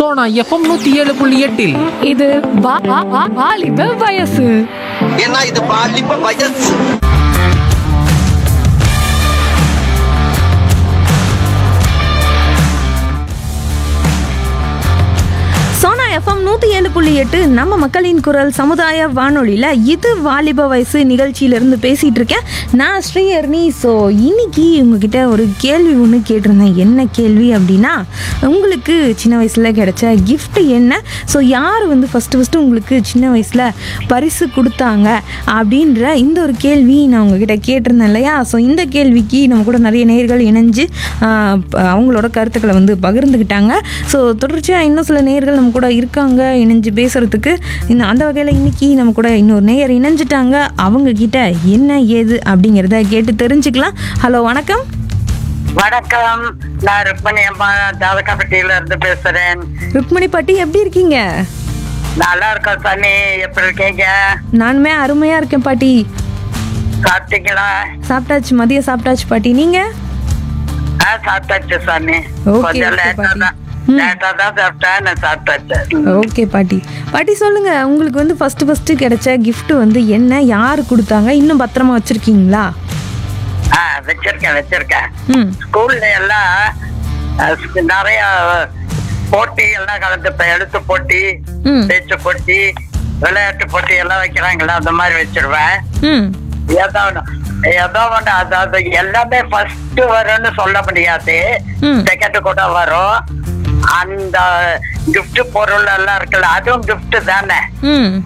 Sona FM நூத்தி ஏழு புள்ளி எட்டில் இது வா- வா- வா- வாலிப வயசு ஏன்னா இது பாலிப்ப வயசு சோனா எஃப்எம் நூற்றி ஏழு புள்ளி எட்டு நம்ம மக்களின் குரல் சமுதாய வானொலியில் இது வாலிப வயசு நிகழ்ச்சியிலேருந்து பேசிகிட்டு இருக்கேன் நான் ஸ்ரீஹர்னி ஸோ இன்னைக்கு உங்ககிட்ட ஒரு கேள்வி ஒன்று கேட்டிருந்தேன் என்ன கேள்வி அப்படின்னா உங்களுக்கு சின்ன வயசில் கிடைச்ச gift என்ன ஸோ யார் வந்து ஃபஸ்ட்டு ஃபஸ்ட்டு உங்களுக்கு சின்ன வயசில் பரிசு கொடுத்தாங்க அப்படின்ற இந்த ஒரு கேள்வி நான் உங்ககிட்ட கேட்டிருந்தேன் இல்லையா ஸோ இந்த கேள்விக்கு நம்ம கூட நிறைய நேயர்கள் இணைஞ்சு ஆஹ், ப- அவங்களோட கருத்துக்களை வந்து பகிர்ந்துக்கிட்டாங்க ஸோ தொடர்ச்சியாக இன்னும் சில நேயர்கள் நம்ம கூட இருக்காங்க இணைஞ்சு பேசுகிறதுக்கு இந்த அந்த வகையில் இன்னைக்கு நம்ம கூட இன்னொரு நேயர் இணைஞ்சிட்டாங்க அவங்க கிட்ட என்ன ஏது அப்படிங்கிறத கேட்டு தெரிஞ்சுக்கலாம் ஹலோ வணக்கம் வணக்கம் நான் ருக்மணி அம்மா தாதகாப்பட்டியில இருந்து பேசுறேன் ருக்மணி பாட்டி எப்படி இருக்கீங்க நல்லா இருக்கோம் சாமி எப்படி இருக்கீங்க நானுமே அருமையாக இருக்கேன் பாட்டி சாப்பிட்டீங்களா சாப்பிட்டாச்சு மதியம் சாப்பிட்டாச்சு பாட்டி நீங்கள் ஆ சாப்பிட்டாச்சு சாமி Okay, கொஞ்சம் okay, லேட்டா பாட்டி. தான் ம். லேட்டா தான் சாப்பிட்டேன் நான் சாப்பிட்டாச்சு ஓகே பாட்டி பாட்டி சொல்லுங்க உங்களுக்கு வந்து ஃபர்ஸ்ட் ஃபர்ஸ்ட் கிடைச்ச gift வந்து என்ன யார் கொடுத்தாங்க இன்னும் பத்திரமா வச்சிருக்கீங்களா ஆ வச்சிருக்கேன் வச்சிருக்கேன் ம் ஸ்கூல்ல எல்லாம் அஹ், நிறைய போட்டி எல்லாம் கலந்துப்பேன் எழுத்து போட்டி ம். பேச்சு போட்டி விளையாட்டு போட்டி எல்லாம் வைக்கிறாங்களா அந்த மாதிரி வச்சிருவேன் ம் ஏதோ ஒண்ணு- ஏதோ ஒண்ணு அதாவது எல்லாமே ஃபர்ஸ்ட் வரும்னு சொல்ல முடியாது ம். செகண்ட் கூட வரும் அந்த gift பொருள் எல்லாம் இருக்குல்ல அதுவும் gift தானே ம்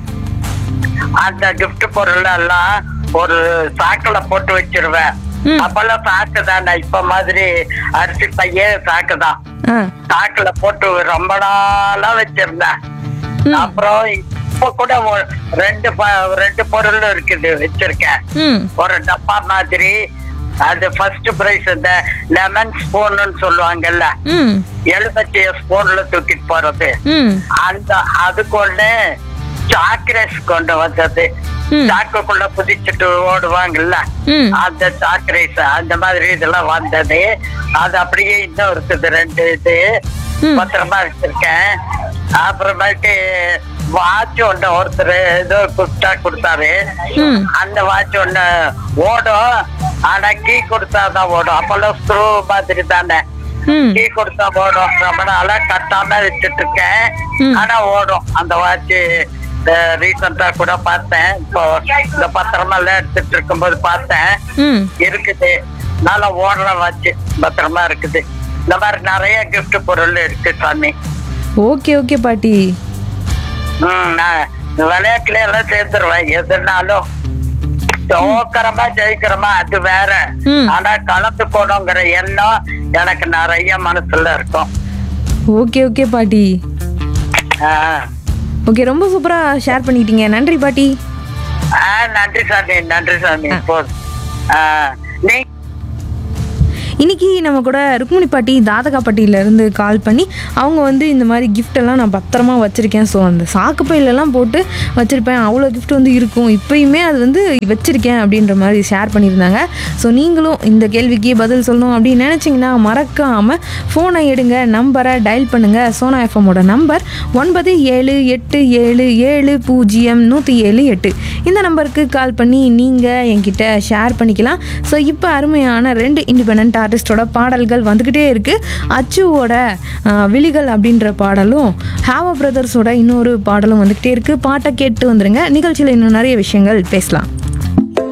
அந்த gift பொருள் எல்லாம் ஒரு சாக்குல போட்டு வச்சிருவேன் ம். அப்பெல்லாம் சாக்கு தானே இப்ப மாதிரி அரிசி பையே சாக்கு தான் ஆ சாக்குல போட்டு ரொம்ப நாளா வச்சிருந்தேன் ம். அப்புறம் இப்ப கூட ஒரு ரெண்டு ப- ரெண்டு பொருள் இருக்குது வச்சிருக்கேன் ம் ஒரு டப்பா மாதிரி அது ஃபர்ஸ்ட் பிரைஸ் இந்த லெமன் ஸ்பூன்னு சொல்லுவாங்கல்ல ம் எலுமிச்சைய ஸ்பூன்ல தூக்கிட்டு போறது ம் அந்த அது கொண்டு சாக்ரேஸ் கொண்டு வந்தது ம். சாக்குக்குள்ள புதிச்சிட்டு ஓடுவாங்கல்ல ம். அந்த சாக்ரேஸ் அந்த மாதிரி இதெல்லாம் வந்தது அது அப்படியே இன்னும் இருக்குது ரெண்டு இது ம். பத்திரமா வச்சிருக்கேன் அப்புறமேட்டு வாட்ச் ஒண்ணு ஒருத்தர் ஏதோ குஸ்டா கொடுத்தாரு ம். அந்த வாட்ச் ஒண்ணு ஓடும் ஆனா கீ கொடுத்தாதான் ஓடும் அப்பெல்லாம் ஸ்க்ரூ மாதிரி தானே ம் கீ கொடுத்தா ஓடும் ரொம்ப நாளா கட்டாம வச்சுட்டு இருக்கேன் ம். ஆனா ஓடும் அந்த வாட்ச் ரீசெண்டா கூட பார்த்தேன் இப்போ இந்த பத்திரமா எல்லாம் எடுத்துட்டு இருக்கும்போது பார்த்தேன் ம் இருக்குது நல்லா ஓடுற வாட்ச் பத்திரமா இருக்குது இந்த மாதிரி நிறைய gift பொருள் இருக்கு சாமி ஓகே ஓகே பாட்டி ம், நான் விளையாட்டுல எல்லாம் சேர்த்துருவேன் எதுனாலும் தோக்கறமா ஜெயிக்கிறோமா அது வேற ம். ஆனா கலந்து போகணுங்கிற எண்ணம் எனக்கு நிறைய மனசுல இருக்கும் ஓகே ஓகே பாட்டி ஆ. ஓகே ரொம்ப சூப்பராக ஷேர் பண்ணிக்கிட்டீங்க நன்றி பாட்டி ஆ, நன்றி சாமி நன்றி சாமி போதும் ஆ, நீ இன்னைக்கு நம்ம கூட ருக்மிணி பாட்டி தாதகா இருந்து கால் பண்ணி அவங்க வந்து இந்த மாதிரி gift எல்லாம் நான் பத்திரமா வச்சுருக்கேன் ஸோ அந்த சாக்கு பையிலலாம் போட்டு வச்சுருப்பேன் அவ்வளோ gift வந்து இருக்கும் இப்போயுமே அது வந்து வச்சுருக்கேன் அப்படின்ற மாதிரி ஷேர் பண்ணியிருந்தாங்க ஸோ நீங்களும் இந்த கேள்விக்கு பதில் சொல்லணும் அப்படின்னு நினச்சிங்கன்னா மறக்காமல் ஃபோனை எடுங்க நம்பரை டயல் பண்ணுங்கள் சோனா எஃப்எம்மோட நம்பர் ஒன்பது ஏழு எட்டு ஏழு ஏழு பூஜ்ஜியம் நூற்றி ஏழு எட்டு இந்த நம்பருக்கு கால் பண்ணி நீங்கள் என்கிட்ட ஷேர் பண்ணிக்கலாம் ஸோ இப்போ அருமையான ரெண்டு இண்டிபெண்ட் ஆர்டிஸ்டோட பாடல்கள் வந்துக்கிட்டே இருக்குது அச்சுவோட ஆஹ், விழிகள் அப்படின்ற பாடலும் ஹாவா பிரதர்ஸோட இன்னொரு பாடலும் வந்துக்கிட்டே இருக்குது பாட்டை கேட்டு வந்துருங்க நிகழ்ச்சியில் இன்னும் நிறைய விஷயங்கள் பேசலாம்